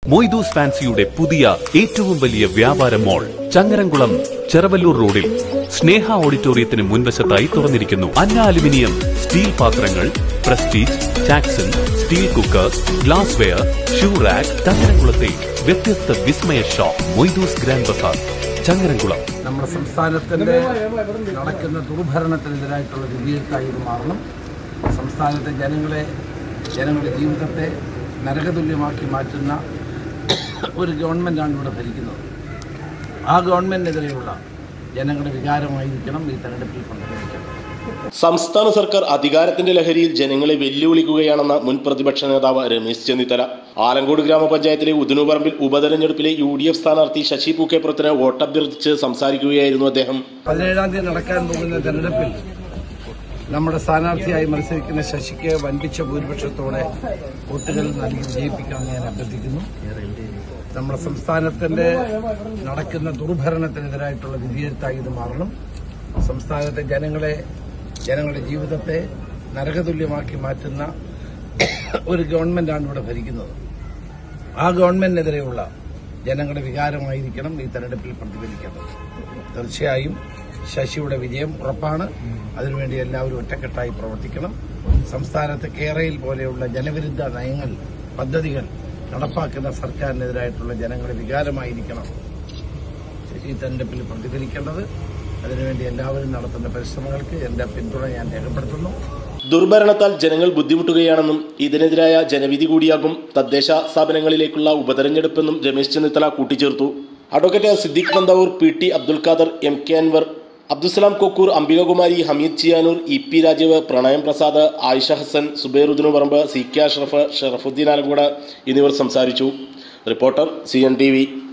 മൊയ്തൂസ് ഫാൻസിയുടെ പുതിയ ഏറ്റവും വലിയ വ്യാപാര മോൾ ചങ്ങരംകുളം ചെറവല്ലൂർ റോഡിൽ സ്നേഹ ഓഡിറ്റോറിയത്തിന് മുൻവശത്തായി തുറന്നിരിക്കുന്നു അന്ന അലുമിനിയം സ്റ്റീൽ പാത്രങ്ങൾ Prestige Chackson steel cooker glassware shoe rack ചങ്ങരംകുളത്തെ വ്യത്യസ്ത വിസ്മയ shop Moidus grand bazaar Changaramkulam നമ്മുടെ സംസ്ഥാനത്തിൻ്റെ നടക്കുന്ന ദുർഭരണത്തിനെതിരായിട്ടുള്ള വിധിയെഴുത്തായി ഇത് മാറണം സംസ്ഥാനത്തെ ജനങ്ങളെ ജനങ്ങളുടെ ജീവിതത്തെ നരകതുല്യമാക്കി മാറ്റുന്ന ഒരു ഗവൺമെൻറ്റാണ് ഇവിടെ ഭരിക്കുന്നത് ആ ഗവൺമെൻറ്റിനെതിരെയുള്ള ജനങ്ങളുടെ വികാരമായിരിക്കണം ഈ തെരഞ്ഞെടുപ്പിൽ പ്രതിഫലിക്കുന്നത് സംസ്ഥാന സർക്കാർ അധികാരത്തിന്റെ ലഹരിയിൽ ജനങ്ങളെ വെല്ലുവിളിക്കുകയാണെന്ന മുൻ പ്രതിപക്ഷ നേതാവ് രമേശ് ചെന്നിത്തല ആലങ്കോട് ഗ്രാമപഞ്ചായത്തിലെ ഉദിനുപറമ്പിൽ ഉപതെരഞ്ഞെടുപ്പിലെ യു ഡി എഫ് സ്ഥാനാർത്ഥി ശശി പൂക്കേപ്പുറത്തിന് വോട്ടഭ്യർത്ഥിച്ച് സംസാരിക്കുകയായിരുന്നു അദ്ദേഹം പതിനേഴാം തീയതി നടക്കാൻ പോകുന്ന തെരഞ്ഞെടുപ്പിൽ നമ്മുടെ സ്ഥാനാർത്ഥിയായി മത്സരിക്കുന്ന ശശിക്ക് വൻപിച്ച ഭൂരിപക്ഷത്തോടെ വോട്ടുകൾ നൽകി വിജയിപ്പിക്കണമെന്ന് ഞാൻ അഭ്യർത്ഥിക്കുന്നു നമ്മുടെ സംസ്ഥാനത്തിന്റെ നടക്കുന്ന ദുർഭരണത്തിനെതിരായിട്ടുള്ള വിധിയെഴുത്തായി ഇത് മാറണം സംസ്ഥാനത്തെ ജനങ്ങളെ ജനങ്ങളുടെ ജീവിതത്തെ നരകതുല്യമാക്കി മാറ്റുന്ന ഒരു ഗവൺമെന്റാണ് ഇവിടെ ഭരിക്കുന്നത് ആ ഗവൺമെന്റിനെതിരെയുള്ള ജനങ്ങളുടെ വികാരമായിരിക്കണം ഈ തെരഞ്ഞെടുപ്പിൽ പ്രതിഫലിക്കേണ്ടത് തീർച്ചയായും ശശിയുടെ വിജയം ഉറപ്പാണ് അതിനുവേണ്ടി എല്ലാവരും ഒറ്റക്കെട്ടായി പ്രവർത്തിക്കണം സംസ്ഥാനത്ത് കേരയിൽ പോലെയുള്ള ജനവിരുദ്ധ നയങ്ങൾ പദ്ധതികൾ നടപ്പാക്കുന്ന സർക്കാരിനെതിരായിട്ടുള്ള ജനങ്ങളുടെ വികാരമായിരിക്കണം ഈ തെരഞ്ഞെടുപ്പിൽ പ്രതിഫലിക്കേണ്ടത് അതിനുവേണ്ടി എല്ലാവരും നടത്തുന്ന പരിശ്രമങ്ങൾക്ക് എന്റെ പിന്തുണ ഞാൻ രേഖപ്പെടുത്തുന്നു ദുർഭരണത്താൽ ജനങ്ങൾ ബുദ്ധിമുട്ടുകയാണെന്നും ഇതിനെതിരായ ജനവിധി കൂടിയാകും തദ്ദേശ സ്ഥാപനങ്ങളിലേക്കുള്ള ഉപതെരഞ്ഞെടുപ്പെന്നും രമേശ് ചെന്നിത്തല കൂട്ടിച്ചേർത്തു advocate Siddique Nandavoor P T Abdul Khader M K Anwar Abdussalam Kokkur Ambikakumari Hameed Chiyanoor E P Rajeev പ്രണയം പ്രസാദ് ആയിഷ ഹസൻ സുബൈറുദ്ദിനു പറമ്പ് സി കെ അഷ്റഫ് ഷറഫുദ്ദീൻ ആലങ്കോട് എന്നിവർ സംസാരിച്ചു reporter C N T V